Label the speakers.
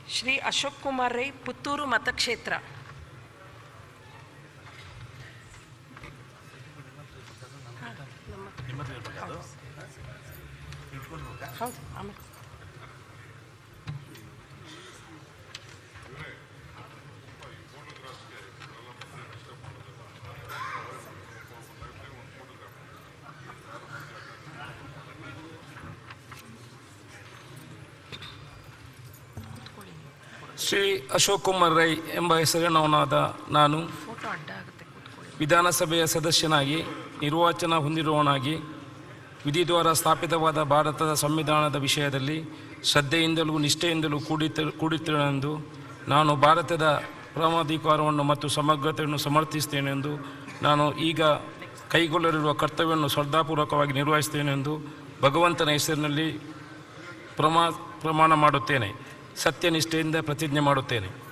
Speaker 1: ಶ್ರೀ ಅಶೋಕ್ ಕುಮಾರ್ ರೈ ಪುತ್ತೂರು ಮತಕ್ಷೇತ್ರ ಹೌದು ಆಮೇಲೆ
Speaker 2: ಶ್ರೀ ಅಶೋಕ್ ಕುಮಾರ್ ರೈ ಎಂಬ ಹೆಸರಿನವನಾದ ನಾನು
Speaker 1: ಫೋಟೋ ಅಡ್ಡ ಆಗುತ್ತೆ ಕೂತ್ಕೊಳ್ಳಿ
Speaker 2: ವಿಧಾನಸಭೆಯ ಸದಸ್ಯನಾಗಿ ನಿರ್ವಾಚನ ಹೊಂದಿರುವವನಾಗಿ ವಿಧಿದ್ವಾರ ಸ್ಥಾಪಿತವಾದ ಭಾರತದ ಸಂವಿಧಾನದ ವಿಷಯದಲ್ಲಿ ಶ್ರದ್ಧೆಯಿಂದಲೂ ನಿಷ್ಠೆಯಿಂದಲೂ ಕೂಡಿತ ಕೂಡಿದ್ದೇನೆಂದು ನಾನು ಭಾರತದ ಪರಮಾಧಿಕಾರವನ್ನು ಮತ್ತು ಸಮಗ್ರತೆಯನ್ನು ಸಮರ್ಥಿಸ್ತೇನೆಂದು ನಾನು ಈಗ ಕೈಗೊಳ್ಳಲಿರುವ ಕರ್ತವ್ಯವನ್ನು ಶ್ರದ್ಧಾಪೂರ್ವಕವಾಗಿ ನಿರ್ವಹಿಸ್ತೇನೆಂದು ಭಗವಂತನ ಹೆಸರಿನಲ್ಲಿ ಪ್ರಮಾ ಪ್ರಮಾಣ ಮಾಡುತ್ತೇನೆ ಸತ್ಯನಿಷ್ಠೆಯಿಂದ ಪ್ರತಿಜ್ಞೆ ಮಾಡುತ್ತೇನೆ